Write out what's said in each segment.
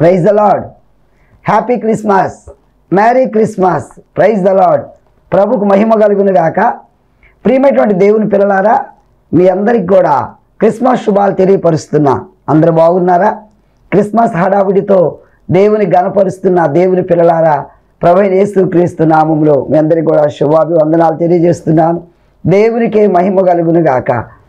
praise the lord happy Christmas merry Christmas praise the lord ప్రభుకు మహిమ కలుగును గాక ప్రియమైనటువంటి దేవుని పిల్లలారా మీ అందరికి కూడా క్రిస్మస్ శుభాలు తెలియపరుస్తున్నా అందరూ బాగున్నారా క్రిస్మస్ హడావిడితో దేవుని గణపరుస్తున్న దేవుని పిల్లలారా ప్రభు యేసు క్రీస్తు నామంలో మీ అందరికి కూడా శుభాభివందనాలు తెలియజేస్తున్నాను దేవునికే మహిమ కలుగును గాక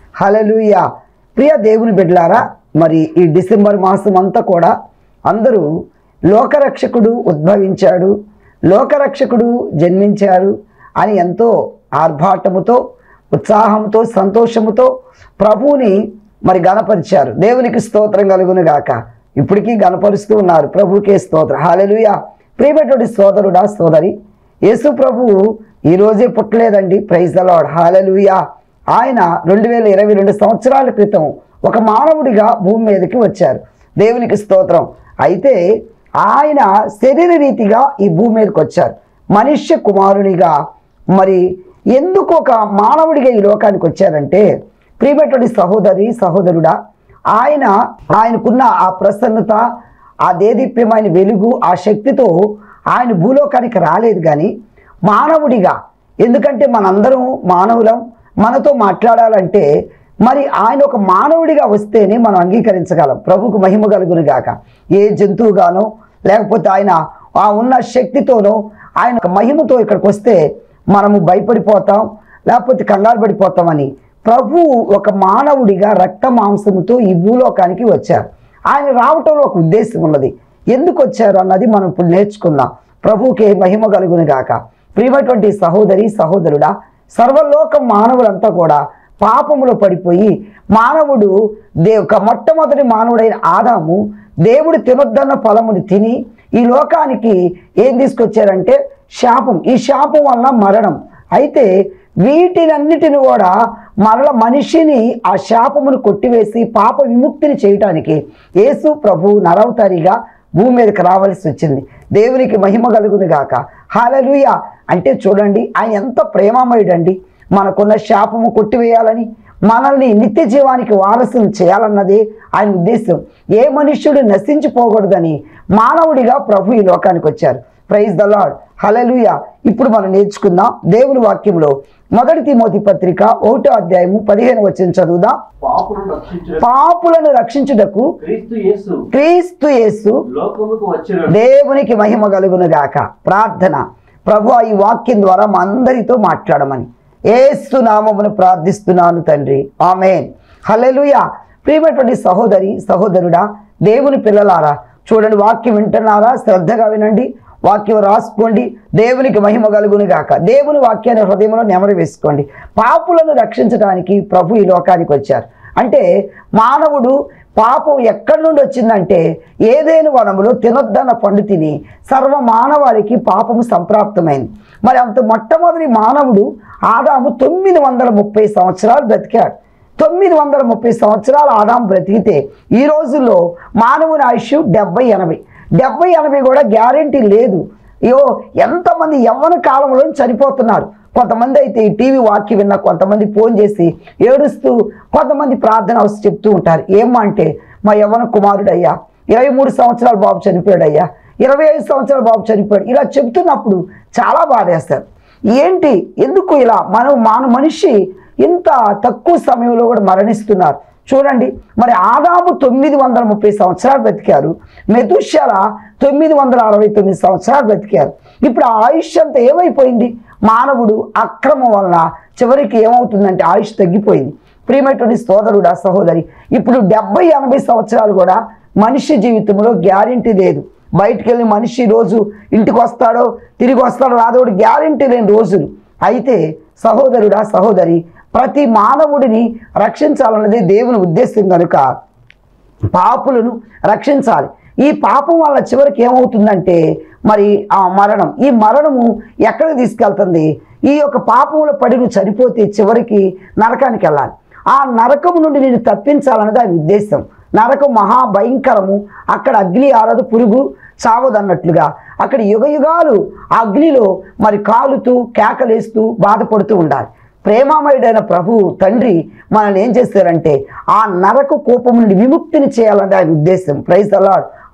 హలలుయ ప్రియ దేవుని బిడ్డలారా మరి ఈ డిసెంబర్ మాసం అంతా కూడా అందరూ లోకరక్షకుడు ఉద్భవించాడు లోకరక్షకుడు జన్మించారు అని ఎంతో ఆర్భాటముతో ఉత్సాహంతో సంతోషముతో ప్రభువుని మరి గణపరిచారు దేవునికి స్తోత్రం కలుగును గాక ఇప్పటికీ గణపరుస్తూ ఉన్నారు ప్రభుకే స్తోత్రం హాలెలుయ ప్రియమైనటువంటి సోదరుడా సోదరి యేసు ప్రభువు ఈ రోజే పుట్టలేదండి ప్రైజ్ ద లార్డ్ హాలెలుయా ఆయన రెండు వేల ఇరవై రెండు సంవత్సరాల క్రితం ఒక మానవుడిగా భూమి మీదకి వచ్చారు దేవునికి స్తోత్రం అయితే ఆయన శరీర రీతిగా ఈ భూమి మీదకి వచ్చారు మనుష్య కుమారునిగా మరి ఎందుకు ఒక మానవుడిగా ఈ లోకానికి వచ్చారంటే ప్రియమైనటువంటి సహోదరి సహోదరుడా ఆయన ఆయనకున్న ఆ ప్రసన్నత ఆ దేదీప్యమైన వెలుగు ఆ శక్తితో ఆయన భూలోకానికి రాలేదు కానీ మానవుడిగా ఎందుకంటే మనందరం మానవులం మనతో మాట్లాడాలంటే మరి ఆయన ఒక మానవుడిగా వస్తేనే మనం అంగీకరించగలం ప్రభుకు మహిమ కలుగును గాక ఏ జంతువుగానో లేకపోతే ఆయన ఆ ఉన్న శక్తితోనో ఆయన ఒక మహిమతో ఇక్కడికి వస్తే మనము భయపడిపోతాం లేకపోతే కంగారు పడిపోతామని ప్రభు ఒక మానవుడిగా రక్త మాంసముతో ఈ భూలోకానికి వచ్చారు ఆయన రావటంలో ఒక ఉద్దేశం ఉన్నది ఎందుకు వచ్చారు అన్నది మనం ఇప్పుడు నేర్చుకుందాం ప్రభుకే మహిమ కలుగును గాక ప్రియమైనటువంటి సహోదరి సహోదరుడా సర్వలోక మానవులంతా కూడా పాపములో పడిపోయి మానవుడు దే ఒక మొట్టమొదటి మానవుడైన ఆదాము దేవుడు తినొద్దన్న ఫలముని తిని ఈ లోకానికి ఏం తీసుకొచ్చారంటే శాపం ఈ శాపం వల్ల మరణం అయితే వీటినన్నిటిని కూడా మరల మనిషిని ఆ శాపమును కొట్టివేసి పాప విముక్తిని చేయటానికి యేసు ప్రభు నరవతారిగా భూమి మీదకి రావాల్సి వచ్చింది దేవునికి మహిమ కలుగును గాక హాలలుయ అంటే చూడండి ఆయన ఎంత ప్రేమమయుడండి మనకున్న శాపము కొట్టివేయాలని మనల్ని నిత్య జీవానికి వారసులు చేయాలన్నదే ఆయన ఉద్దేశం ఏ మనుష్యుడు నశించిపోకూడదని మానవుడిగా ప్రభు ఈ లోకానికి వచ్చారు ప్రైజ్ ద లాడ్ హలలుయ ఇప్పుడు మనం నేర్చుకుందాం దేవుని వాక్యంలో మొదటి తిమోతి పత్రిక ఒకటో అధ్యాయము పదిహేను వచ్చిన చదువుదాం పాపులను రక్షించుటకు పాపులను రక్షించుటకు క్రీస్తు యేసు క్రీస్తు యేసు లోకముకు వచ్చిన దేవునికి మహిమ కలుగును గాక ప్రార్థన ప్రభు ఈ వాక్యం ద్వారా మా అందరితో మాట్లాడమని ఏసు నామమును ప్రార్థిస్తున్నాను తండ్రి ఆమెన్ హల్లెలూయా ప్రియమైనటువంటి సహోదరి సహోదరుడా దేవుని పిల్లలారా చూడండి వాక్యం వింటున్నారా శ్రద్ధగా వినండి వాక్యం రాసుకోండి దేవునికి మహిమ కలుగును గాక దేవుని వాక్యాన్ని హృదయంలో నెమరు వేసుకోండి పాపులను రక్షించడానికి ప్రభు ఈ లోకానికి వచ్చారు అంటే మానవుడు పాపం ఎక్కడి నుండి వచ్చిందంటే ఏదైనా వనములో తినొద్దన్న పండు తిని సర్వ మానవాళికి పాపము సంప్రాప్తమైంది మరి అంత మొట్టమొదటి మానవుడు ఆదాము తొమ్మిది వందల ముప్పై సంవత్సరాలు బ్రతికాడు తొమ్మిది వందల ముప్పై సంవత్సరాలు ఆదాం బ్రతికితే ఈ రోజుల్లో మానవుని ఆయుష్ డెబ్బై ఎనభై డెబ్బై ఎనభై కూడా గ్యారంటీ లేదు అయ్యో ఎంతమంది యవ్వన కాలంలో చనిపోతున్నారు కొంతమంది అయితే ఈ టీవీ వాక్య విన్న కొంతమంది ఫోన్ చేసి ఏడుస్తూ కొంతమంది ప్రార్థన అవసరం చెప్తూ ఉంటారు ఏమ్మా అంటే మా యవ్వన కుమారుడు అయ్యా ఇరవై మూడు సంవత్సరాల బాబు చనిపోయాడు అయ్యా ఇరవై ఐదు సంవత్సరాల బాబు చనిపోయాడు ఇలా చెప్తున్నప్పుడు చాలా బాధేస్తారు ఏంటి ఎందుకు ఇలా మనం మన మనిషి ఇంత తక్కువ సమయంలో కూడా మరణిస్తున్నారు చూడండి మరి ఆదాము తొమ్మిది వందల ముప్పై సంవత్సరాలు బ్రతికారు మెతుషల తొమ్మిది వందల అరవై తొమ్మిది సంవత్సరాలు బ్రతికారు ఇప్పుడు ఆ ఆయుష్ అంతా ఏమైపోయింది మానవుడు అక్రమం వలన చివరికి ఏమవుతుందంటే ఆయుష్ తగ్గిపోయింది ప్రియమైనటువంటి సోదరుడా సహోదరి ఇప్పుడు డెబ్బై ఎనభై సంవత్సరాలు కూడా మనిషి జీవితంలో గ్యారంటీ లేదు బయటికి వెళ్ళి మనిషి రోజు ఇంటికి వస్తాడో తిరిగి వస్తాడో రాదో గ్యారంటీ లేని రోజులు అయితే సహోదరుడా సహోదరి ప్రతి మానవుడిని రక్షించాలన్నది దేవుని ఉద్దేశం కనుక పాపులను రక్షించాలి ఈ పాపం వల్ల చివరికి ఏమవుతుందంటే మరి ఆ మరణం ఈ మరణము ఎక్కడికి తీసుకెళ్తుంది ఈ యొక్క పాపంలో పడి నువ్వు చనిపోతే చివరికి నరకానికి వెళ్ళాలి ఆ నరకము నుండి నేను తప్పించాలన్నది ఆయన ఉద్దేశం నరకం మహాభయంకరము అక్కడ అగ్ని ఆరదు పురుగు చావదు అన్నట్లుగా అక్కడ యుగ యుగాలు ఆ అగ్నిలో మరి కాలుతూ కేకలేస్తూ బాధపడుతూ ఉండాలి ప్రేమామయుడైన ప్రభు తండ్రి మనల్ని ఏం చేస్తారంటే ఆ నరక కోపం నుండి విముక్తిని చేయాలని ఆయన ఉద్దేశం ప్రైజ్ అలాడ్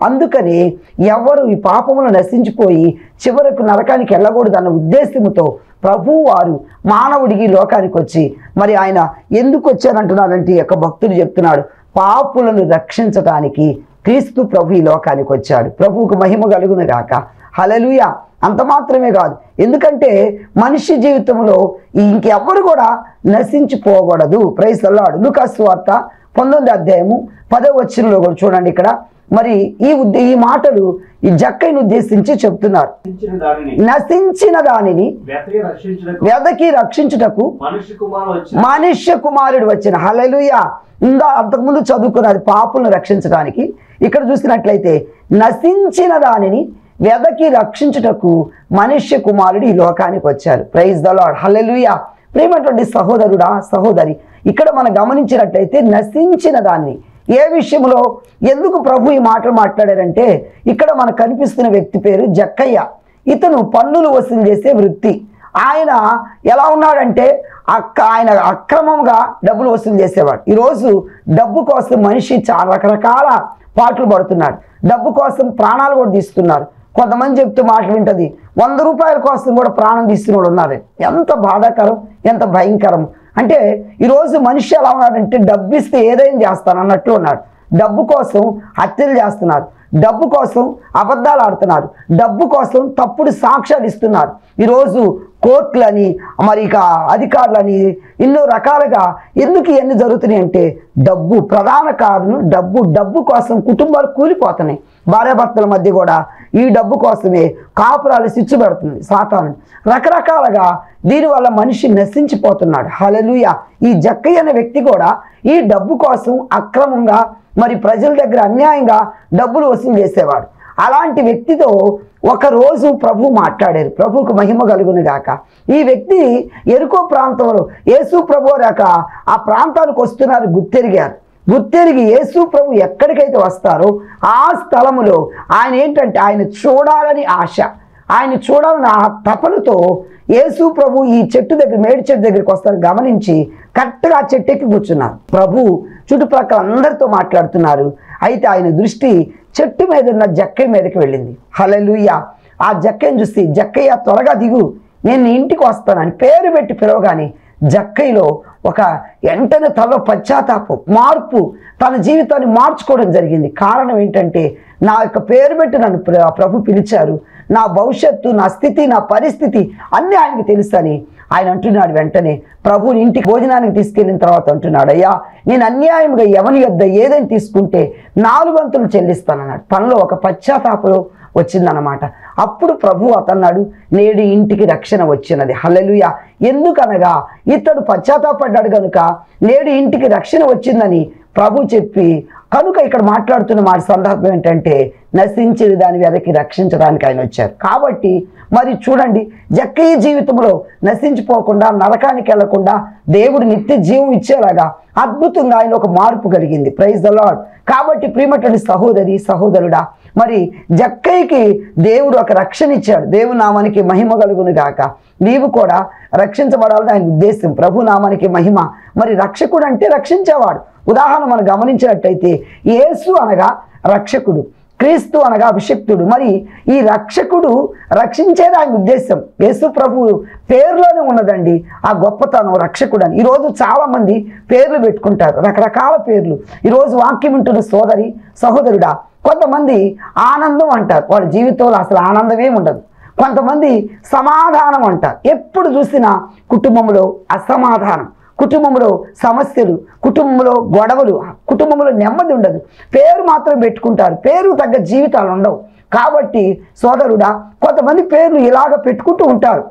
అందుకని ఎవరు ఈ పాపములు నశించిపోయి చివరకు నరకానికి వెళ్ళకూడదు అన్న ఉద్దేశంతో ప్రభు వారు మానవుడికి ఈ లోకానికి వచ్చి మరి ఆయన ఎందుకు వచ్చారంటున్నాడంటే ఈ యొక్క భక్తుడు చెప్తున్నాడు పాపులను రక్షించటానికి క్రీస్తు ప్రభు ఈ లోకానికి వచ్చాడు ప్రభువుకు మహిమ కలుగును గాక హలలుయ అంత మాత్రమే కాదు ఎందుకంటే మనిషి జీవితంలో ఇంకెవ్వరు కూడా నశించిపోకూడదు ప్రైస్ అల్లాడు లుకాసు వార్త పంతొమ్మిది అధ్యాయము పదో వచ్చినలో కూడా చూడండి ఇక్కడ మరి ఈ ఉద్ద- ఈ మాటలు ఈ జక్కైని ఉద్దేశించి చెప్తున్నారు రక్షించిన దానిని నశించిన దానిని వెతకి రక్షించుటకు వెదకి రక్షించుటకు మనిషి కుమారు వచ్చి మనుష్య కుమారుడు వచ్చిన హలలుయ ఇంకా అంతకుముందు చదువుకున్నది పాపులను రక్షించడానికి ఇక్కడ చూసినట్లయితే నశించిన దానిని వెదకి రక్షించుటకు మనుష్య కుమారుడు ఈ లోకానికి వచ్చారు ప్రైజ్ ద లాడ్ హల్లెలూయ ప్రేమటువంటి సహోదరుడా సహోదరి ఇక్కడ మనం గమనించినట్లయితే నశించిన దాన్ని ఏ విషయంలో ఎందుకు ప్రభు ఈ మాటలు మాట్లాడారంటే ఇక్కడ మనకు కనిపిస్తున్న వ్యక్తి పేరు జక్కయ్య ఇతను పన్నులు వసూలు చేసే వృత్తి ఆయన ఎలా ఉన్నాడంటే అక్క ఆయన అక్రమంగా డబ్బులు వసూలు చేసేవాడు ఈరోజు డబ్బు కోసం మనిషి చాలా రకరకాల పాటలు పడుతున్నాడు డబ్బు కోసం ప్రాణాలు కూడా తీస్తున్నారు కొంతమంది చెప్తూ మాటలు వింటది వంద రూపాయల కోసం కూడా ప్రాణం తీస్తున్న వాళ్ళు ఉన్నారు ఎంత బాధాకరం ఎంత భయంకరం అంటే ఈరోజు మనిషి ఎలా ఉన్నాడంటే డబ్బు ఇస్తే ఏదైనా చేస్తాను అన్నట్లు ఉన్నాడు డబ్బు కోసం హత్యలు చేస్తున్నారు డబ్బు కోసం అబద్ధాలు ఆడుతున్నారు డబ్బు కోసం తప్పుడు సాక్ష్యాలు ఇస్తున్నారు ఈరోజు కోర్టులని మరి ఇక అధికారులని ఎన్నో రకాలుగా ఎందుకు ఇవన్నీ జరుగుతున్నాయి అంటే డబ్బు ప్రధాన కారణం డబ్బు డబ్బు కోసం కుటుంబాలు కూలిపోతున్నాయి భార్యాభర్తల మధ్య కూడా ఈ డబ్బు కోసమే కాపురాలు సిచ్చు పెడుతుంది సాతాను రకరకాలుగా దీనివల్ల మనిషి నశించిపోతున్నాడు హలలుయ ఈ జక్కయ్య అనే వ్యక్తి కూడా ఈ డబ్బు కోసం అక్రమంగా మరి ప్రజల దగ్గర అన్యాయంగా డబ్బులు వసూలు చేసేవాడు అలాంటి వ్యక్తితో ఒక రోజు ప్రభు మాట్లాడారు ప్రభువుకు మహిమ కలుగును గాక ఈ వ్యక్తి ఎరుకో ప్రాంతంలో యేసు ప్రభు రాక ఆ ప్రాంతానికి వస్తున్నారు గుర్తెరిగారు గుర్తెరిగి యేసు ప్రభు ఎక్కడికైతే వస్తారో ఆ స్థలములో ఆయన ఏంటంటే ఆయన చూడాలని ఆశ ఆయన చూడాలని ఆ తపనతో యేసు ప్రభు ఈ చెట్టు దగ్గర మేడి చెట్టు దగ్గరికి వస్తారు గమనించి కరెక్ట్గా ఆ చెట్టు ఎక్కి కూర్చున్నారు ప్రభు చుట్టుప్రక్కల అందరితో మాట్లాడుతున్నారు అయితే ఆయన దృష్టి చెట్టు మీద ఉన్న జక్కయ్య మీదకి వెళ్ళింది హలలుయ ఆ జక్కయ్యను చూసి జక్కయ్య త్వరగా దిగు నేను నీ ఇంటికి వస్తానని పేరు పెట్టి పిలవగానే జక్కయ్యలో ఒక వెంటనే తనలో పశ్చాత్తాపం మార్పు తన జీవితాన్ని మార్చుకోవడం జరిగింది కారణం ఏంటంటే నా యొక్క పేరు పెట్టి నన్ను ప్ర- ప్రభు పిలిచారు నా భవిష్యత్తు నా స్థితి నా పరిస్థితి అన్నీ ఆయనకి తెలుసని ఆయన అంటున్నాడు వెంటనే ప్రభుని ఇంటికి భోజనానికి తీసుకెళ్ళిన తర్వాత అంటున్నాడు అయ్యా నేను అన్యాయంగా ఎవని యొద్ద ఏదైనా తీసుకుంటే నాలుగు వంతులు చెల్లిస్తానన్నాడు తనలో ఒక పశ్చాత్తాపం వచ్చిందనమాట అప్పుడు ప్రభు అతన్నాడు నేడు ఇంటికి రక్షణ వచ్చినది హల్లెలూయ ఎందుకనగా ఇతడు పశ్చాత్తాపడ్డాడు కనుక నేడు ఇంటికి రక్షణ వచ్చిందని ప్రభు చెప్పి కనుక ఇక్కడ మాట్లాడుతున్న మాట సందర్భం ఏంటంటే నశించిన దాని వెదకి రక్షించడానికి ఆయన వచ్చారు కాబట్టి మరి చూడండి జక్కయ్య జీవితంలో నశించిపోకుండా నరకానికి వెళ్లకుండా దేవుడు నిత్య జీవం ఇచ్చేలాగా అద్భుతంగా ఆయన ఒక మార్పు కలిగింది ప్రైజ్ ద లాడ్ కాబట్టి ప్రియమటువంటి సహోదరి సహోదరుడా మరి జక్కయ్యకి దేవుడు ఒక రక్షణ ఇచ్చాడు దేవు నామానికి మహిమ కలుగును గాక నీవు కూడా రక్షించబడాలని ఆయన ఉద్దేశం ప్రభు నామానికి మహిమ మరి రక్షకుడు అంటే రక్షించేవాడు ఉదాహరణ మనం గమనించినట్టయితే యేసు అనగా రక్షకుడు క్రీస్తు అనగా అభిషక్తుడు మరి ఈ రక్షకుడు రక్షించేది ఆయన ఉద్దేశం యేసు ప్రభు పేరులోనే ఉన్నదండి ఆ గొప్పతనం రక్షకుడు అని ఈరోజు చాలామంది పేర్లు పెట్టుకుంటారు రకరకాల పేర్లు ఈరోజు వాక్యం వింటున్న సోదరి సహోదరుడా కొంతమంది ఆనందం అంటారు వాళ్ళ జీవితంలో అసలు ఆనందమే ఉండదు కొంతమంది సమాధానం అంటారు ఎప్పుడు చూసినా కుటుంబంలో అసమాధానం కుటుంబంలో సమస్యలు కుటుంబంలో గొడవలు కుటుంబంలో నెమ్మది ఉండదు పేరు మాత్రం పెట్టుకుంటారు పేరు తగ్గ జీవితాలు ఉండవు కాబట్టి సోదరుడా కొంతమంది పేర్లు ఇలాగ పెట్టుకుంటూ ఉంటారు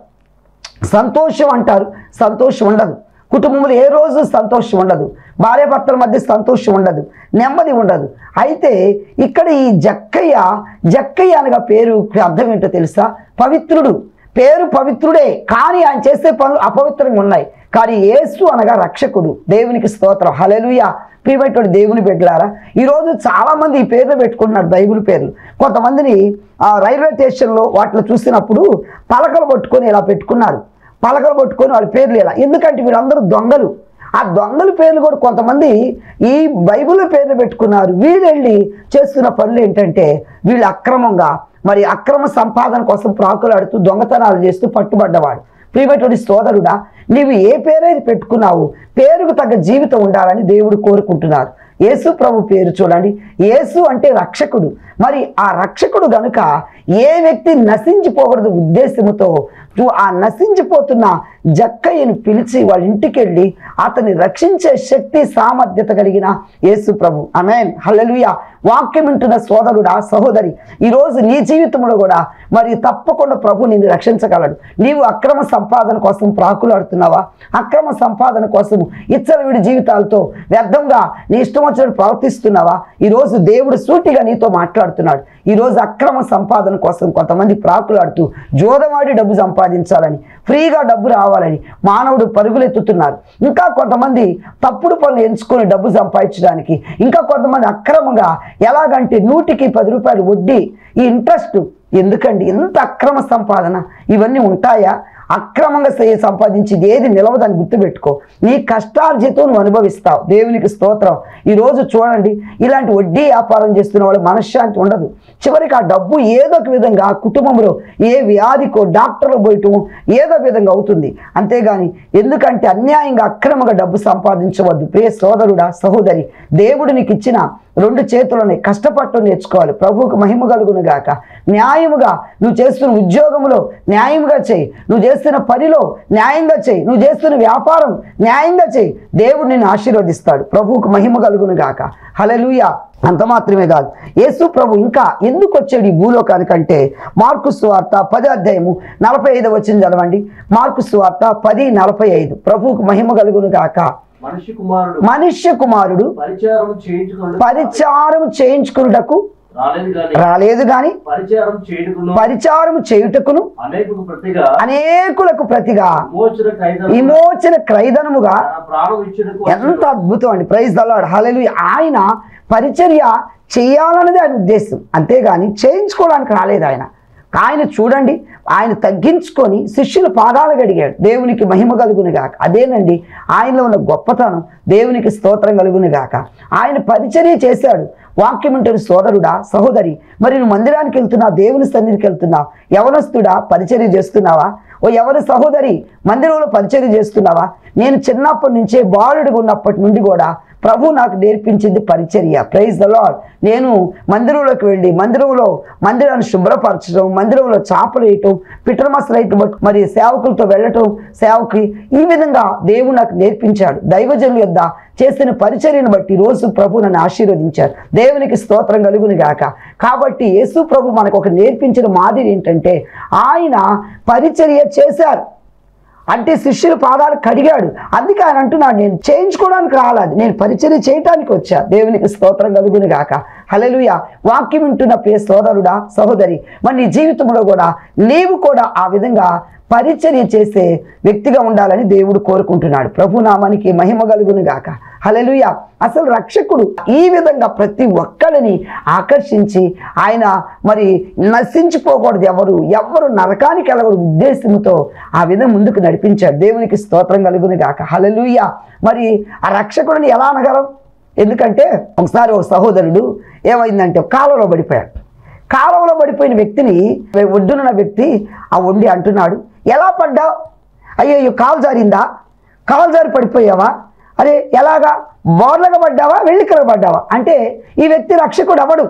సంతోషం అంటారు సంతోషం ఉండదు కుటుంబంలో ఏ రోజు సంతోషం ఉండదు భార్యాభర్తల మధ్య సంతోషం ఉండదు నెమ్మది ఉండదు అయితే ఇక్కడ ఈ జక్కయ్య జక్కయ్య అనగా పేరు అర్థం ఏంటో తెలుసా పవిత్రుడు పేరు పవిత్రుడే కానీ ఆయన చేసే పనులు అపవిత్రంగా ఉన్నాయి కానీ యేసు అనగా రక్షకుడు దేవునికి స్తోత్రం హలెలుయ ప్రియమైనటువంటి దేవుని బిడ్డలారా ఈరోజు చాలామంది ఈ పేర్లు పెట్టుకుంటున్నారు బైబిల్ పేర్లు కొంతమందిని ఆ, రైల్వే స్టేషన్లో వాటిలో చూసినప్పుడు పలకలు పట్టుకొని ఇలా పెట్టుకున్నారు పలకలు పట్టుకొని వాళ్ళ పేర్లు ఇలా ఎందుకంటే వీళ్ళందరూ దొంగలు ఆ దొంగల పేర్లు కూడా కొంతమంది ఈ బైబిల్ పేర్లు పెట్టుకున్నారు వీళ్ళు వెళ్ళి చేస్తున్న పనులు ఏంటంటే వీళ్ళు అక్రమంగా మరి అక్రమ సంపాదన కోసం ప్రాకులాడుతూ దొంగతనాలు చేస్తూ పట్టుబడ్డవాడు ప్రియమైనటువంటి సోదరుడా నీవు ఏ పేరైతే పెట్టుకున్నావు పేరుకు తగ్గ జీవితం ఉండాలని దేవుడు కోరుకుంటున్నారు యేసు ప్రభు పేరు చూడండి యేసు అంటే రక్షకుడు మరి ఆ రక్షకుడు గనుక ఏ వ్యక్తి నశించిపోకూడదు ఉద్దేశముతో నువ్వు ఆ నశించిపోతున్న జక్కయ్యను పిలిచి వాళ్ళ ఇంటికి వెళ్ళి అతన్ని రక్షించే శక్తి సామర్థ్యత కలిగిన యేసు ప్రభు అమెన్ హల్లెలూయ వాక్యం వింటున్న సోదరుడా సహోదరి ఈరోజు నీ జీవితంలో కూడా మరి తప్పకుండా ప్రభు నిన్ను రక్షించగలడు నీవు అక్రమ సంపాదన కోసం ప్రాకులాడుతున్నావా అక్రమ సంపాదన కోసం ఇచ్చలవిడి జీవితాలతో వ్యర్థంగా నీ ఇష్టం వచ్చినట్టు ప్రవర్తిస్తున్నావా ఈరోజు దేవుడు సూటిగా నీతో మాట్లాడుతున్నాడు ఈరోజు అక్రమ సంపాదన కోసం కొంతమంది ప్రాకులాడుతూ జోదమాడి డబ్బు సంపాదించాలని ఫ్రీగా డబ్బు రావాలని మానవుడు పరుగులెత్తుతున్నారు ఇంకా కొంతమంది తప్పుడు పనులు ఎంచుకొని డబ్బు సంపాదించడానికి ఇంకా కొంతమంది అక్రమంగా ఎలాగంటే నూటికి పది రూపాయలు వడ్డీ ఈ ఇంట్రెస్ట్ ఎందుకండి ఎంత అక్రమ సంపాదన ఇవన్నీ ఉంటాయా అక్రమంగా సే- సంపాదించింది ఏది నిలవదని గుర్తుపెట్టుకో నీ కష్టార్జితం నువ్వు అనుభవిస్తావు దేవునికి స్తోత్రం ఈరోజు చూడండి ఇలాంటి వడ్డీ వ్యాపారం చేస్తున్న వాళ్ళు మనశ్శాంతి ఉండదు చివరికి ఆ డబ్బు ఏదో ఒక విధంగా ఆ కుటుంబంలో ఏ వ్యాధికో డాక్టర్లు పోయటం ఏదో ఒక విధంగా అవుతుంది అంతేగాని ఎందుకంటే అన్యాయంగా అక్రమంగా డబ్బు సంపాదించవద్దు ప్రియ సోదరుడా సహోదరి దేవుడు నీకు ఇచ్చిన రెండు చేతులని కష్టపడటం నేర్చుకోవాలి ప్రభువుకు మహిమ కలుగును గాక న్యాయముగా నువ్వు చేస్తున్న ఉద్యోగంలో న్యాయముగా చేయి నువ్వు చేస్తున్న పనిలో న్యాయంగా చేయి నువ్వు చేస్తున్న వ్యాపారం న్యాయంగా చేయి దేవుడు నిన్ను ఆశీర్వదిస్తాడు ప్రభువుకు మహిమ కలుగును గాక హలలుయ అంత మాత్రమే కాదు యేసు ప్రభు ఇంకా ఎందుకు వచ్చాడు ఈ భూలోకానికంటే మార్కు సువార్త పది అధ్యాయము నలభై ఐదు వచ్చింది చదవండి మార్కు సువార్త పది నలభై ఐదు ప్రభువుకు మహిమ కలుగును గాక మనిషి కుమారుడు మనుష్య కుమారుడు పరిచారం చేయించుకున్నాడు పరిచారం చేయించుకున్నటకు రాలేదు కానీ రాలేదు గాని పరిచారం చేయుటకును పరిచారం చేయుటకును అనేకులకు ప్రతిగా అనేకులకు ప్రతిగా విమోచన ఖైదం విమోచన క్రైదనముగా తన ప్రాణం ఇచ్చుటకు ఎంత అద్భుతం అండి ప్రైజ్ దలాడ్ హల్లెలూయ ఆయన పరిచర్య చేయాలన్నది ఆయన ఉద్దేశం అంతేగాని చేయించుకోవడానికి రాలేదు ఆయన ఆయన చూడండి ఆయన తగ్గించుకొని శిష్యుల పాదాలు గడిగాడు దేవునికి మహిమ కలుగును గాక అదేనండి ఆయనలో ఉన్న గొప్పతనం దేవునికి స్తోత్రం కలుగును గాక ఆయన పరిచర్య చేశాడు వాక్యం ఉంటుంది సోదరుడా సహోదరి మరి నువ్వు మందిరానికి వెళ్తున్నావు దేవుని సన్నిధికి వెళ్తున్నావు యవనస్తుడా పరిచర్య చేస్తున్నావా ఓ ఎవరి సహోదరి మందిరంలో పరిచర్య చేస్తున్నావా నేను చిన్నప్పటి నుంచే బాలుడిగా ఉన్నప్పటి నుండి కూడా ప్రభు నాకు నేర్పించింది పరిచర్య ప్రైజ్ ద లాడ్ నేను మందిరంలోకి వెళ్ళి మందిరంలో మందిరాన్ని శుభ్రపరచడం మందిరంలో చాపలు వేయటం పిటర్మస్ లైట్ మరి సేవకులతో వెళ్ళటం సేవకి ఈ విధంగా దేవుడు నాకు నేర్పించాడు దైవజనుల యొద్ద చేసిన పరిచర్యను బట్టి రోజు ప్రభు నన్ను ఆశీర్వదించారు దేవునికి స్తోత్రం కలుగును గాక కాబట్టి యేసు ప్రభు మనకు ఒక నేర్పించిన మాదిరి ఏంటంటే ఆయన పరిచర్య చేశారు అంటే శిష్యుల పాదాలు కడిగాడు అందుకే ఆయన అంటున్నాడు నేను చేయించుకోవడానికి రాలేదు నేను పరిచర్య చేయటానికి వచ్చా దేవునికి స్తోత్రం కలుగును గాక హల్లెలూయా వాక్యం వింటున్న ప్రియ సోదరుడా సహోదరి మరి నీ జీవితంలో కూడా నీవు కూడా ఆ విధంగా పరిచర్య చేసే వ్యక్తిగా ఉండాలని దేవుడు కోరుకుంటున్నాడు ప్రభు నామానికి మహిమ కలుగును గాక హల్లెలూయా అసలు రక్షకుడు ఈ విధంగా ప్రతి ఒక్కరిని ఆకర్షించి ఆయన మరి నశించిపోకూడదు ఎవరు ఎవరు నరకానికి వెళ్ళకూడదు ఉద్దేశంతో ఆ విధంగా ముందుకు నడిపించాడు దేవునికి స్తోత్రం కలుగును గాక హల్లెలూయా మరి ఆ రక్షకుడిని ఎలా అనగలం ఎందుకంటే ఒకసారి ఒక సహోదరుడు ఏమైందంటే కాలువలో పడిపోయాడు కాలువలో పడిపోయిన వ్యక్తిని ఒడ్డునున్న వ్యక్తి ఆ వండి అంటున్నాడు ఎలా పడ్డావు అయ్యో అయ్యో కాలు జారిందా కాలు జారి పడిపోయావా అరే ఎలాగా బోర్లగా పడ్డావా వెళ్ళికల పడ్డావా అంటే ఈ వ్యక్తి రక్షకుడు అవడు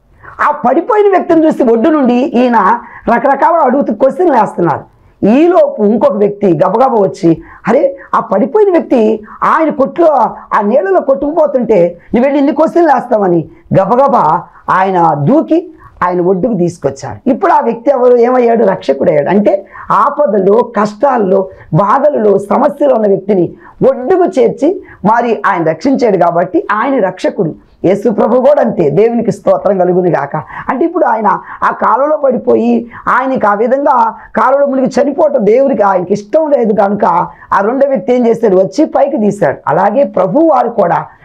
ఆ పడిపోయిన వ్యక్తిని చూసి ఒడ్డు నుండి ఈయన రకరకాల అడుగుతూ క్వశ్చన్లు వేస్తున్నారు ఈలోపు ఇంకొక వ్యక్తి గబగబా వచ్చి అరే ఆ పడిపోయిన వ్యక్తి ఆయన కొట్లో ఆ నీళ్ళలో కొట్టుకుపోతుంటే నువ్వు వెళ్ళి ఇన్ని క్వశ్చన్లు వేస్తావని గబగబా ఆయన దూకి ఆయన ఒడ్డుకు తీసుకొచ్చాడు ఇప్పుడు ఆ వ్యక్తి ఎవరు ఏమయ్యాడు రక్షకుడయ్యాడు అంటే ఆపదలో కష్టాల్లో బాధలలో సమస్యలు ఉన్న వ్యక్తిని ఒడ్డుకు చేర్చి మరి ఆయన రక్షించాడు కాబట్టి ఆయన రక్షకుడు యేసు ప్రభు కూడా అంతే దేవునికి స్తోత్రం కలుగును గాక అంటే ఇప్పుడు ఆయన ఆ కాలువలో పడిపోయి ఆయనకి ఆ విధంగా కాలువలో మునిగి చనిపోవటం దేవుడికి ఆయనకి ఇష్టం లేదు కనుక ఆ రెండో వ్యక్తి ఏం చేశాడు వచ్చి పైకి తీశాడు అలాగే ప్రభు వారు కూడా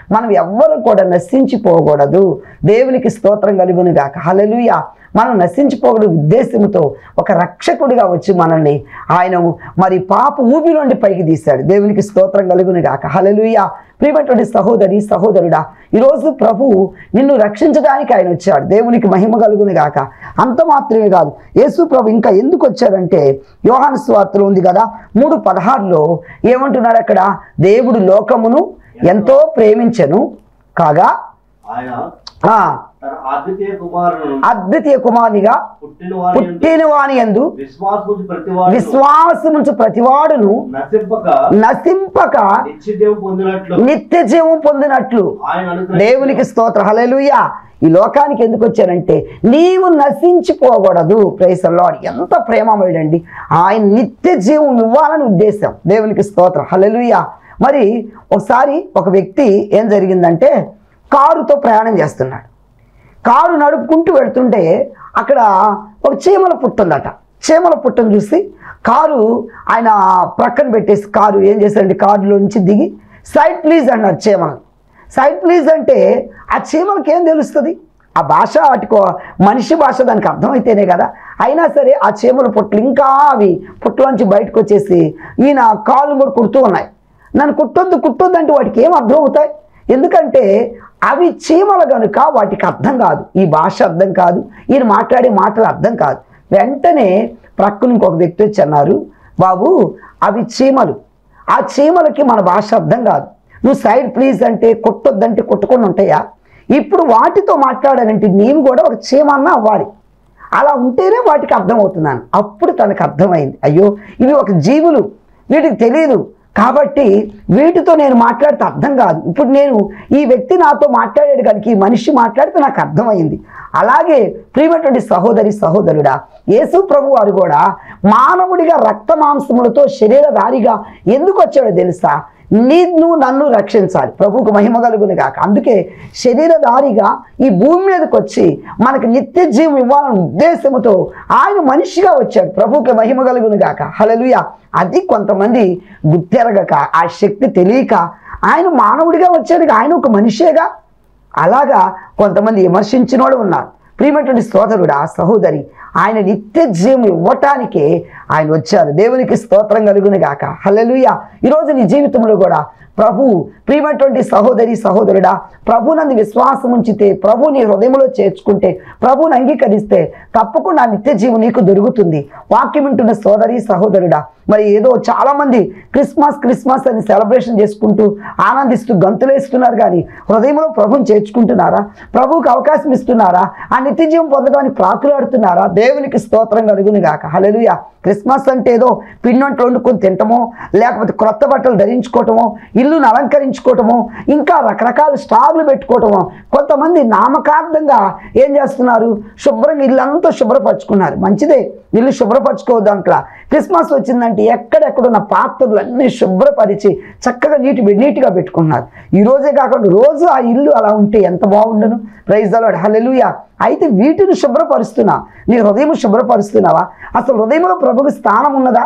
మనం ఎవ్వరు కూడా నశించిపోకూడదు దేవునికి స్తోత్రం కలుగును గాక హల్లెలూయ మనం నశించిపోకూడదు ఉద్దేశంతో ఒక రక్షకుడిగా వచ్చి మనల్ని ఆయన మరి పాప ఊపి నుండి పైకి తీశాడు దేవునికి స్తోత్రం కలుగును గాక హల్లెలూయ ప్రియమైనటువంటి సహోదరి సహోదరుడా ఈరోజు ప్రభువు నిన్ను రక్షించడానికి ఆయన వచ్చాడు దేవునికి మహిమ కలుగును గాక అంత మాత్రమే కాదు యేసు ప్రభు ఇంకా ఎందుకు వచ్చాడంటే యోహాను స్వార్తలు ఉంది కదా మూడు పదహారులో ఏమంటున్నాడు అక్కడ దేవుడు లోకమును ఎంతో ప్రేమించెను కాగా ఆయన ఆ, తన అద్వితీయ కుమారుడు అద్వితీయ కుమారునిగా పుట్టిన వారి పుట్టిన వాని ఎందు విశ్వాసము ప్రతి వాడు విశ్వాసముంచు ప్రతివాడును నశింపక నశింపక నిశ్చిత్యం పొందినట్లు నిత్య జీవం పొందినట్లు ఆయన అనుగ్రహించిన దేవునికి స్తోత్ర హల్లెలూయా ఈ లోకానికి ఎందుకు వచ్చారంటే నీవు నశించిపోకూడదు ప్రేసల్లాడ్ ఎంత ప్రేమమయుడండి ఆయన నిత్య జీవం ఇవ్వాలని ఉద్దేశం దేవునికి స్తోత్రం హల్లెలూయా మరి ఒకసారి ఒక వ్యక్తి ఏం జరిగిందంటే కారుతో ప్రయాణం చేస్తున్నాడు కారు నడుపుకుంటూ వెళ్తుంటే అక్కడ ఒక చీమల పుట్టుందట చీమల పుట్టను చూసి కారు ఆయన ప్రక్కన పెట్టేసి కారు ఏం చేశారంటే కారులో నుంచి దిగి సైడ్ ప్లీజ్ అన్నారు చీమలు సైడ్ ప్లీజ్ అంటే ఆ చీమలకి ఏం తెలుస్తుంది ఆ భాష వాటికో మనిషి భాష దానికి అర్థమైతేనే కదా అయినా సరే ఆ చీమల పుట్లు ఇంకా అవి పుట్లోంచి బయటకు వచ్చేసి ఈయన కాళ్ళు కూడా కుడుతూ ఉన్నాయి నన్ను కుట్టొద్దు కుట్టొద్దు అంటే వాటికి ఏం అర్థం అవుతాయి ఎందుకంటే అవి చీమలు కనుక వాటికి అర్థం కాదు ఈ భాష అర్థం కాదు ఈయన మాట్లాడే మాటలు అర్థం కాదు వెంటనే ప్రక్కన ఇంకొక వ్యక్తి వచ్చి అన్నారు బాబు అవి చీమలు ఆ చీమలకి మన భాష అర్థం కాదు నువ్వు సైడ్ ప్లీజ్ అంటే కొట్టొద్దంటే కొట్టుకొని ఉంటాయా ఇప్పుడు వాటితో మాట్లాడాలంటే నీవు కూడా ఒక చీమన్నా అవ్వాలి అలా ఉంటేనే వాటికి అర్థమవుతున్నాను అప్పుడు తనకు అర్థమైంది అయ్యో ఇవి ఒక జీవులు వీటికి తెలియదు కాబట్టి వీటితో నేను మాట్లాడితే అర్థం కాదు ఇప్పుడు నేను ఈ వ్యక్తి నాతో మాట్లాడాడు కనుక ఈ మనిషి మాట్లాడితే నాకు అర్థమైంది అలాగే ప్రియమైనటువంటి సహోదరి సహోదరుడా యేసు ప్రభు వారు కూడా మానవుడిగా రక్త మాంసములతో శరీరధారిగా ఎందుకు వచ్చాడో తెలుసా నిన్ను నన్ను రక్షించాలి ప్రభువుకు మహిమ కలుగును గాక అందుకే శరీరధారిగా ఈ భూమి మీదకి వచ్చి మనకు నిత్య జీవం ఇవ్వాలనే ఉద్దేశంతో ఆయన మనిషిగా వచ్చాడు ప్రభువుకి మహిమ కలుగును గాక హల్లెలూయా అది కొంతమంది గుర్తెరగక ఆ శక్తి తెలియక ఆయన మానవుడిగా వచ్చాడు ఆయన ఒక మనిషేగా అలాగా కొంతమంది విమర్శించిన వాళ్ళు ఉన్నారు ప్రియమైనటువంటి సోదరుడా సహోదరి ఆయన నిత్య జీవం ఇవ్వటానికే ఆయన వచ్చారు దేవునికి స్తోత్రం కలుగును గాక హల్లెలూయా ఈరోజు నీ జీవితంలో కూడా ప్రభు ప్రియమైనటువంటి సహోదరి సహోదరుడా ప్రభునందు విశ్వాసం ఉంచితే ప్రభు నీ హృదయంలో చేర్చుకుంటే ప్రభుని అంగీకరిస్తే తప్పకుండా నిత్య జీవం నీకు దొరుకుతుంది వాక్యం వింటున్న సోదరి సహోదరుడా మరి ఏదో చాలామంది క్రిస్మస్ క్రిస్మస్ అని సెలబ్రేషన్ చేసుకుంటూ ఆనందిస్తూ గంతులేస్తున్నారు కానీ హృదయంలో ప్రభుని చేర్చుకుంటున్నారా ప్రభువుకి అవకాశం ఇస్తున్నారా ఆ నిత్య జీవం పొందడానికి ప్రాకులాడుతున్నారా దేవునికి స్తోత్రం కలుగును గాక హల్లెలూయా క్రిస్మస్ అంటే ఏదో పిండి వండుకొని తింటమో లేకపోతే క్రొత్త బట్టలు ధరించుకోవటమో ఇల్లును అలంకరించుకోవటమో ఇంకా రకరకాల స్టార్లు పెట్టుకోవటమో కొంతమంది నామకార్థంగా ఏం చేస్తున్నారు శుభ్రంగా ఇల్లంతా శుభ్రపరచుకున్నారు మంచిదే ఇల్లు శుభ్రపరచుకోవద్దు అంట్లా క్రిస్మస్ వచ్చిందంటే ఎక్కడెక్కడున్న పాత్రలు అన్నీ శుభ్రపరిచి చక్కగా నీటి నీట్గా పెట్టుకున్నారు ఈ రోజే కాకుండా రోజు ఆ ఇల్లు అలా ఉంటే ఎంత బాగుండను ప్రైజ్ అలాడ్ హల్లెలూయా అయితే వీటిని శుభ్రపరుస్తున్నా నీ హృదయం శుభ్రపరుస్తున్నావా అసలు హృదయంలో ప్రభుకి స్థానం ఉన్నదా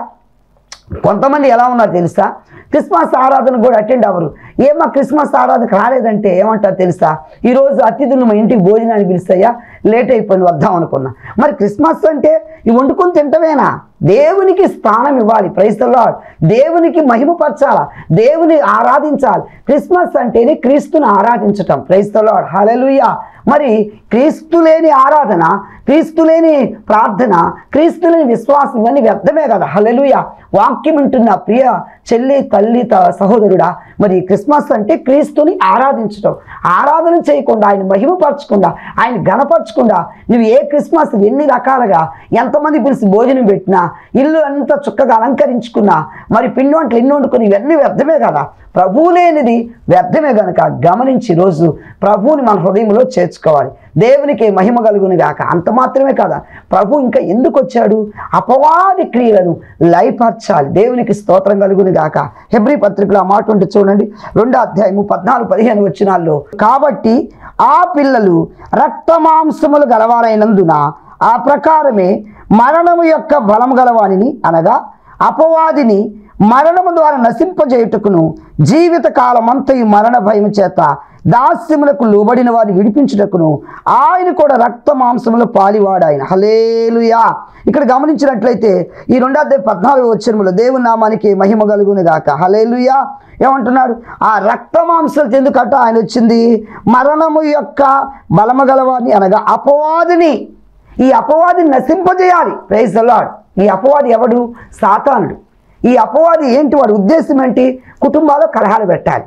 కొంతమంది ఎలా ఉన్నారు తెలుసా క్రిస్మస్ ఆరాధన కూడా అటెండ్ అవ్వరు ఏమా క్రిస్మస్ ఆరాధనకు రాలేదంటే ఏమంటారు తెలుసా ఈరోజు అతిథులు మా ఇంటికి భోజనానికి పిలుస్తాయా లేట్ అయిపోయింది వద్దాం అనుకున్నా మరి క్రిస్మస్ అంటే ఇవి వండుకొని తింటమేనా దేవునికి స్థానం ఇవ్వాలి ప్రైస్తలా దేవునికి మహిమపరచాలా దేవుని ఆరాధించాలి క్రిస్మస్ అంటేనే క్రీస్తుని ఆరాధించటం ప్రైస్తలాడ్ హల్లెలూయా మరి క్రీస్తు లేని ఆరాధన క్రీస్తు లేని ప్రార్థన క్రీస్తు లేని విశ్వాసం ఇవన్నీ వ్యర్థమే కదా హల్లెలూయా వాక్యం వింటున్న ప్రియ చెల్లి తల్లి త సహోదరుడా మరి క్రిస్మస్ అంటే క్రీస్తుని ఆరాధించటం ఆరాధన చేయకుండా ఆయన మహిమపరచకుండా ఆయన గణపరచకుండా నువ్వు ఏ క్రిస్మస్ ఎన్ని రకాలుగా ఎంతమంది పిలిచి భోజనం పెట్టినా ఇల్లు అంతా చుక్కగా అలంకరించుకున్నా మరి పిండి వంటలు ఎన్ని వండుకొని ఇవన్నీ వ్యర్థమే కదా ప్రభువు లేనిది వ్యర్థమే గనుక గమనించి రోజు ప్రభువుని మన హృదయంలో చేర్చుకోవాలి దేవునికి మహిమ కలుగును గాక అంత మాత్రమే కదా ప్రభు ఇంకా ఎందుకు వచ్చాడు అపవాది క్రియలను లయపరచాలి దేవునికి స్తోత్రం కలుగును గాక హెబ్రి పత్రికలో ఆ మాట ఉంటే చూడండి రెండో అధ్యాయము పద్నాలుగు పదిహేను వచ్చినాల్లో కాబట్టి ఆ పిల్లలు రక్త మాంసములు గలవారైనందున ఆ ప్రకారమే మరణము యొక్క బలం గలవానిని అనగా అపవాదిని మరణము ద్వారా నశింపజేయుటకును జీవిత కాలమంతయు మరణ భయం చేత దాస్యములకు లోబడిన వారిని విడిపించుటకును ఆయన కూడా రక్త మాంసములు పాలివాడు ఆయన హలేలుయా ఇక్కడ గమనించినట్లయితే ఈ రెండో అధ్యాయ పద్నాలుగు వచ్చినములో దేవుని నామానికి మహిమ కలుగును గాక హలేలుయా ఏమంటున్నాడు ఆ రక్త మాంసాలు ఎందుకట ఆయన వచ్చింది మరణము యొక్క బలము గలవాడిని అనగా అపవాదిని ఈ అపవాదిని నశింపజేయాలి ప్రైజ్ లాడ్ ఈ అపవాది ఎవడు సాతానుడు ఈ అపవాది ఏంటి వాడి ఉద్దేశం ఏంటి కుటుంబాల్లో కలహాలు పెట్టాలి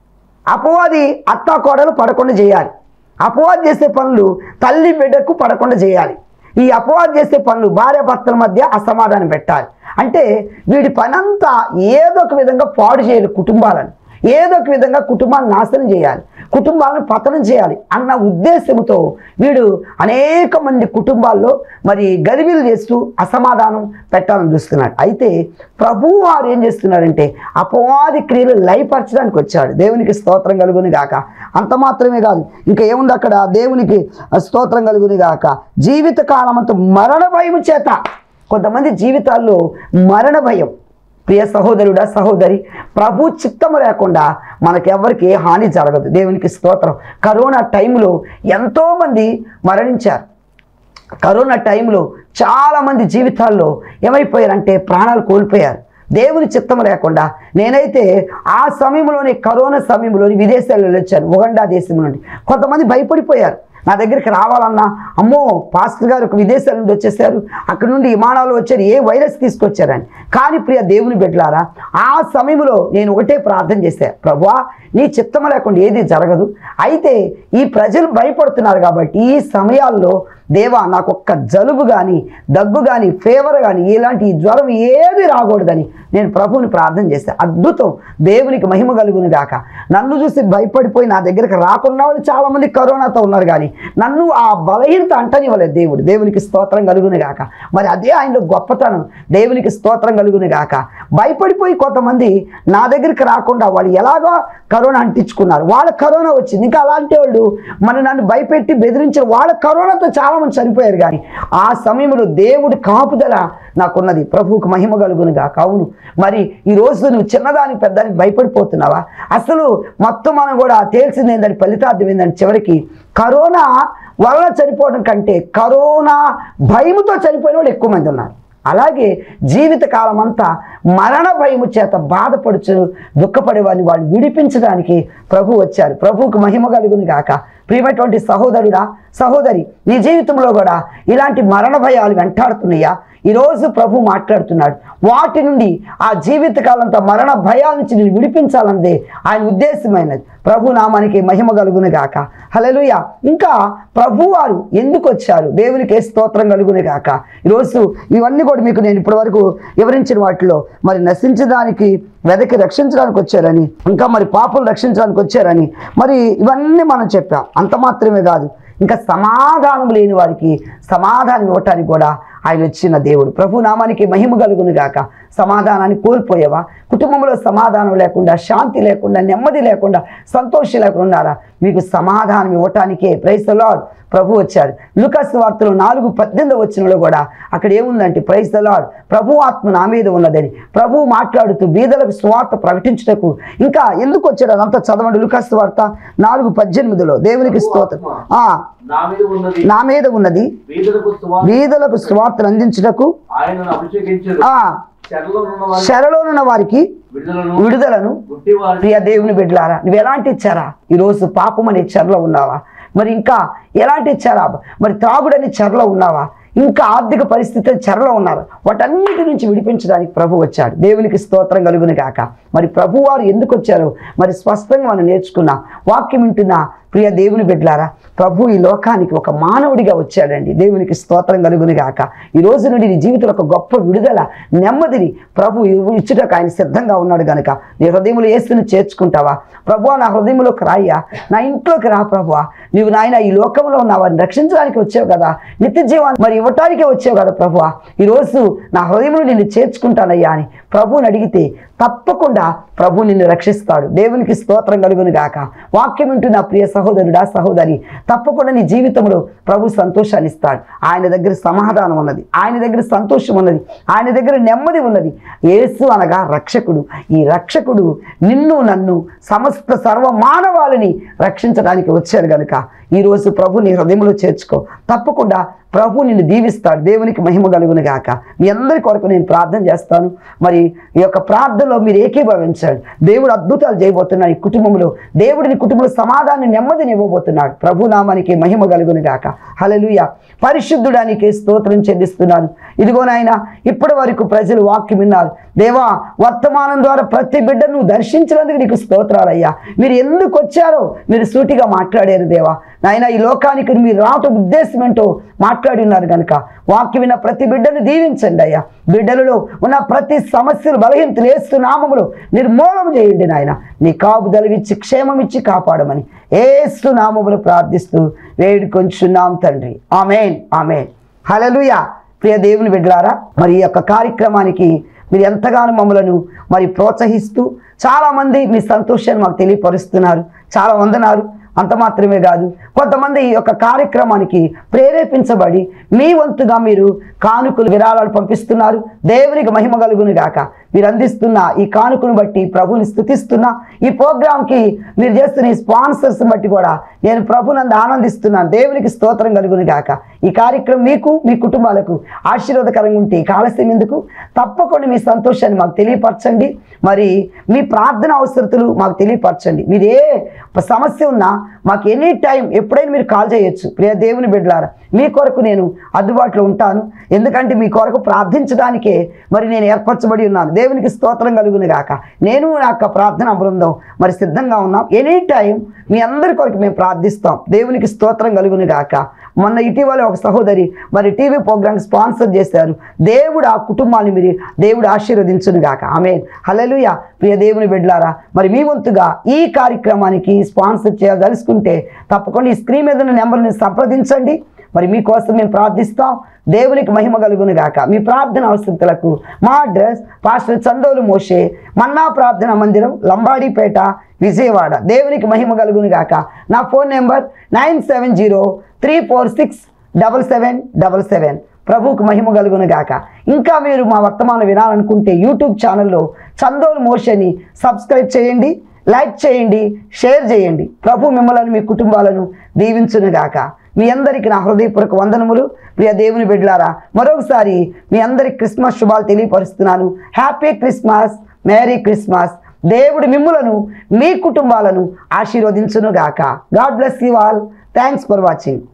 అపవాది అత్తా కోడలు పడకుండా చేయాలి అపవాది చేసే పనులు తల్లి బిడ్డకు పడకుండా చేయాలి ఈ అపవాది చేసే పనులు భార్య భర్తల మధ్య అసమాధానం పెట్టాలి అంటే వీడి పనంతా ఏదో ఒక విధంగా పాడు చేయాలి కుటుంబాలను ఏదో ఒక విధంగా కుటుంబాలను నాశనం చేయాలి కుటుంబాలను పతనం చేయాలి అన్న ఉద్దేశంతో వీడు అనేక మంది కుటుంబాల్లో మరి గరిబీలు చేస్తూ అసమాధానం పెట్టాలని చూస్తున్నాడు అయితే ప్రభువు వారు ఏం చేస్తున్నారంటే అపవాది క్రియలు లయపరచడానికి వచ్చాడు దేవునికి స్తోత్రం కలుగుని గాక అంత మాత్రమే కాదు ఇంకా ఏముంది అక్కడ దేవునికి స్తోత్రం కలుగుని గాక జీవిత కాలమంతా మరణ భయం చేత కొంతమంది జీవితాల్లో మరణ భయం ప్రియ సహోదరుడా సహోదరి ప్రభు చిత్తము లేకుండా మనకెవ్వరికి ఏ హాని జరగదు దేవునికి స్తోత్రం కరోనా టైంలో ఎంతోమంది మరణించారు కరోనా టైంలో చాలామంది జీవితాల్లో ఏమైపోయారంటే ప్రాణాలు కోల్పోయారు దేవుని చిత్తం లేకుండా నేనైతే ఆ సమయంలోనే కరోనా సమయంలోని విదేశాల్లో వచ్చాను ఉగండా దేశం నుండి కొంతమంది భయపడిపోయారు నా దగ్గరికి రావాలన్నా అమ్మో పాస్టర్ గారు ఒక విదేశాల నుండి వచ్చేసారు అక్కడ నుండి విమానాలు వచ్చారు ఏ వైరస్ తీసుకొచ్చారని కానీ ప్రియ దేవుని బిడ్డలారా ఆ సమయంలో నేను ఒకటే ప్రార్థన చేశాను ప్రభువా నీ చిత్తం లేకుండా ఏది జరగదు అయితే ఈ ప్రజలు భయపడుతున్నారు కాబట్టి ఈ సమయాల్లో దేవా నాకు ఒక్క జలుబు కానీ దగ్గు కానీ ఫీవర్ కానీ ఇలాంటి ఈ జ్వరం ఏది రాకూడదని నేను ప్రభువుని ప్రార్థన చేస్తే అద్భుతం దేవునికి మహిమ కలుగుని గాక నన్ను చూసి భయపడిపోయి నా దగ్గరికి రాకున్న వాళ్ళు చాలామంది కరోనాతో ఉన్నారు కానీ నన్ను ఆ బలహీనత అంటనివ్వలేదు దేవుడు దేవునికి స్తోత్రం కలుగుని గాక మరి అదే ఆయనలో గొప్పతనం దేవునికి స్తోత్రం కలుగుని గాక భయపడిపోయి కొంతమంది నా దగ్గరికి రాకుండా వాళ్ళు ఎలాగో కరోనా అంటించుకున్నారు వాళ్ళ కరోనా వచ్చింది ఇంకా అలాంటి వాళ్ళు మన నన్ను భయపెట్టి బెదిరించిన వాళ్ళ కరోనాతో చాలా మంది చనిపోయారు కానీ ఆ సమయంలో దేవుడి కాపుదల నాకున్నది ప్రభువుకు మహిమ కలుగునుగా అవును మరి ఈ రోజు నువ్వు చిన్నదానికి పెద్దానికి భయపడిపోతున్నావా అసలు మొత్తం మనం కూడా తేల్చింది ఏంటంటే ఫలితార్థం ఏంటంటే చివరికి కరోనా వలన చనిపోవడం కంటే కరోనా భయముతో చనిపోయిన వాళ్ళు ఎక్కువ మంది ఉన్నారు అలాగే జీవితకాలం అంతా మరణ భయము చేత బాధపడుచు దుఃఖపడే వారిని వాళ్ళు విడిపించడానికి ప్రభు వచ్చారు ప్రభువుకు మహిమ కలుగును గాక ప్రియమైనటువంటి సహోదరుడా సహోదరి నీ జీవితంలో కూడా ఇలాంటి మరణ భయాలు వెంటాడుతున్నాయా ఈరోజు ప్రభు మాట్లాడుతున్నాడు వాటి నుండి ఆ జీవితకాలంతో మరణ భయాల నుంచి నేను విడిపించాలన్నదే ఆయన ఉద్దేశమైనది ప్రభు నామానికి మహిమ కలుగును గాక హల్లెలూయా ఇంకా ప్రభు వారు ఎందుకు వచ్చారు దేవునికి ఏ స్తోత్రం కలుగును గాక ఈరోజు ఇవన్నీ కూడా మీకు నేను ఇప్పటివరకు వివరించిన వాటిలో మరి నశించడానికి వెదకి రక్షించడానికి వచ్చారని ఇంకా మరి పాపలు రక్షించడానికి వచ్చారని మరి ఇవన్నీ మనం చెప్పాం అంత మాత్రమే కాదు ఇంకా సమాధానం లేని వారికి సమాధానం ఇవ్వటానికి కూడా ఆయన వచ్చిన దేవుడు ప్రభు నామానికి మహిమ కలుగును గాక సమాధానాన్ని కోల్పోయావా కుటుంబంలో సమాధానం లేకుండా శాంతి లేకుండా నెమ్మది లేకుండా సంతోషం లేకుండా ఉన్నారా మీకు సమాధానం ఇవ్వటానికే ప్రైస్ ద లార్డ్ ప్రభు వచ్చారు లుకాస్ వార్తలు నాలుగు పద్దెనిమిది వచ్చినలో కూడా అక్కడ ఏముందంటే ప్రైస్ ద లార్డ్ ప్రభు ఆత్మ నా మీద ఉన్నదని ప్రభు మాట్లాడుతూ బీదలకు స్వార్థ ప్రకటించుటకు ఇంకా ఎందుకు వచ్చాడు అదంతా చదవండి లుకాస్ వార్త నాలుగు పద్దెనిమిదిలో దేవునికి స్తోత్రం ఆ, నా మీద ఉన్నది నా మీద ఉన్నది వీధులకు సువార్త బీదలకు స్వార్థను అందించుటకు ఆయనను అభిషేకించరు ఆ చెరలో ఉన్న వారి శరలోనున్న వారికి విడుదలను విడుదలను గుడ్డి వారి ప్రియ దేవుని బిడ్డలారా నువ్వు ఎలాంటి చెర ఈరోజు పాపం అనే చెరలో ఉన్నావా మరి ఇంకా ఎలాంటి చెర మరి త్రాగుడని చెరలో ఉన్నావా ఇంకా ఆర్థిక పరిస్థితులు చెరలో ఉన్నారు వాటన్నిటి నుంచి విడిపించడానికి ప్రభు వచ్చాడు దేవునికి స్తోత్రం కలుగును గాక మరి ప్రభు వారు ఎందుకు వచ్చారు మరి స్పష్టంగా మనం నేర్చుకున్నా వాక్యం వింటున్న ప్రియ దేవుని బిడ్డలారా ప్రభు ఈ లోకానికి ఒక మానవుడిగా వచ్చాడండి దేవునికి స్తోత్రం కలుగును గాక ఈ రోజు నుండి నీ జీవితంలో ఒక గొప్ప విడుదల నెమ్మదిని ప్రభు ఇవ్వు- ఇచ్చుటకు ఆయన సిద్ధంగా ఉన్నాడు కనుక నీ హృదయంలో యేసుని చేర్చుకుంటావా ప్రభు నా హృదయంలోకి రాయ్యా నా ఇంట్లోకి రా ప్రభు నీవు నాయన ఈ లోకంలో ఉన్న వారిని రక్షించడానికి వచ్చావు కదా నిత్య జీవాన్ని మరి ఇవ్వటానికే వచ్చావు కదా ప్రభు ఈరోజు నా హృదయంలో నిన్ను చేర్చుకుంటానయ్యా అని ప్రభువుని అడిగితే తప్పకుండా ప్రభు నిన్ను రక్షిస్తాడు దేవునికి స్తోత్రం కలుగును గాక వాక్యం వింటున్న ప్రియ సహోదరు సహోదరుడా సహోదరి తప్పకుండా నీ జీవితంలో ప్రభు సంతోషాన్ని ఇస్తాడు ఆయన దగ్గర సమాధానం ఉన్నది ఆయన దగ్గర సంతోషం ఉన్నది ఆయన దగ్గర నెమ్మది ఉన్నది యేసు అనగా రక్షకుడు ఈ రక్షకుడు నిన్ను నన్ను సమస్త సర్వ మానవాళిని రక్షించడానికి వచ్చాడు గనుక ఈరోజు ప్రభు నీ హృదయంలో చేర్చుకో తప్పకుండా ప్రభు నిన్ను దీవిస్తాడు దేవునికి మహిమ కలుగును గాక మీ అందరి కొరకు నేను ప్రార్థన చేస్తాను మరి ఈ యొక్క ప్రార్థనలో మీరు ఏకీభవించాడు దేవుడు అద్భుతాలు చేయబోతున్నాడు ఈ కుటుంబంలో దేవుడిని కుటుంబంలో సమాధానం నెమ్మదిని ఇవ్వబోతున్నాడు ప్రభు నామానికి మహిమ కలుగును గాక హలలుయ పరిశుద్ధుడానికి స్తోత్రం చెల్లిస్తున్నాను ఇదిగో నాయన ఇప్పటి వరకు ప్రజలు వాక్యం విన్నారు దేవా వర్తమానం ద్వారా ప్రతి బిడ్డను దర్శించినందుకు నీకు స్తోత్రాలయ్యా మీరు ఎందుకు వచ్చారో మీరు సూటిగా మాట్లాడారు దేవా నాయన ఈ లోకానికి మీరు రావటం ఉద్దేశం ఏంటో మాట్లాడి ఉన్నారు కనుక వాక్యం విన్న ప్రతి బిడ్డను దీవించండి అయ్యా బిడ్డలలో ఉన్న ప్రతి సమస్యలు బలహీనతలు ఏస్తు నామములు నిర్మూలన చేయండి నాయన నీ కాపుదలు ఇచ్చి క్షేమం ఇచ్చి కాపాడమని ఏస్తు నామములు ప్రార్థిస్తూ వేడుకొంచున్నాం తండ్రి ఆమెన్ ఆమెన్ హలలుయా ప్రియ దేవుని బిడ్డలారా మరి ఈ యొక్క కార్యక్రమానికి మీరు ఎంతగానో మమ్మలను మరి ప్రోత్సహిస్తూ చాలామంది మీ సంతోషాన్ని మాకు తెలియపరుస్తున్నారు చాలా వందనాలు అంత మాత్రమే కాదు కొంతమంది ఈ యొక్క కార్యక్రమానికి ప్రేరేపించబడి మీ వంతుగా మీరు కానుకలు విరాళాలు పంపిస్తున్నారు దేవునికి మహిమ కలుగును గాక మీరు అందిస్తున్న ఈ కానుకను బట్టి ప్రభుని స్థుతిస్తున్నా ఈ ప్రోగ్రాంకి మీరు చేస్తున్న ఈ స్పాన్సర్స్ బట్టి కూడా నేను ప్రభునందు ఆనందిస్తున్నాను దేవునికి స్తోత్రం కలుగును గాక ఈ కార్యక్రమం మీకు మీ కుటుంబాలకు ఆశీర్వాదకరంగా ఉంటే ఈ ఆలస్యం ఎందుకు తప్పకుండా మీ సంతోషాన్ని మాకు తెలియపరచండి మరి మీ ప్రార్థన అవసరతలు మాకు తెలియపరచండి మీరు ఏ సమస్య ఉన్నా మాకు ఎనీ టైం ఎప్పుడైనా మీరు కాల్ చేయొచ్చు ప్రియ దేవుని బిడ్డలారా మీ కొరకు నేను అందుబాటులో ఉంటాను ఎందుకంటే మీ కొరకు ప్రార్థించడానికే మరి నేను ఏర్పరచబడి ఉన్నాను దేవునికి స్తోత్రం కలుగును గాక నేను నా యొక్క ప్రార్థన బృందం మరి సిద్ధంగా ఉన్నాం ఎనీ టైం మీ అందరి కొరకు మేము ప్రార్థిస్తాం దేవునికి స్తోత్రం కలుగును గాక మొన్న ఇటీవల ఒక సహోదరి మరి టీవీ ప్రోగ్రామ్ స్పాన్సర్ చేశారు దేవుడు ఆ కుటుంబాన్ని మీరు దేవుడు ఆశీర్వదించును గాక ఆమె హలలుయ ప్రియ దేవుని బిడ్డలారా మరి మీ వంతుగా ఈ కార్యక్రమానికి స్పాన్సర్ చేయదలుచుకుంటే తప్పకుండా ఈ స్క్రీన్ మీద ఉన్న నెంబర్ని సంప్రదించండి మరి మీకోసం మేము ప్రార్థిస్తాం దేవునికి మహిమ కలుగును గాక మీ ప్రార్థన అవసరతలకు మా అడ్రస్ పాస్టర్ చందోలు మోషే మన్నా ప్రార్థన మందిరం లంబాడిపేట విజయవాడ దేవునికి మహిమ కలుగును గాక నా phone number nine seven zero three four six double seven double seven ప్రభువుకు మహిమ కలుగును గాక ఇంకా మీరు మా వర్తమానం వినాలనుకుంటే యూట్యూబ్ ఛానల్లో చందోలు మోషని సబ్స్క్రైబ్ చేయండి లైక్ చేయండి షేర్ చేయండి ప్రభు మిమ్మల్ని మీ కుటుంబాలను దీవించును గాక మీ అందరికి నా హృదయపూర్వక వందనములు ప్రియ దేవుని బిడ్డలారా మరొకసారి మీ అందరికి క్రిస్మస్ శుభాలు తెలియపరుస్తున్నాను హ్యాపీ క్రిస్మస్ మేరీ క్రిస్మస్ దేవుడు మిమ్ములను మీ కుటుంబాలను ఆశీర్వదించును గాక god bless you all thanks for watching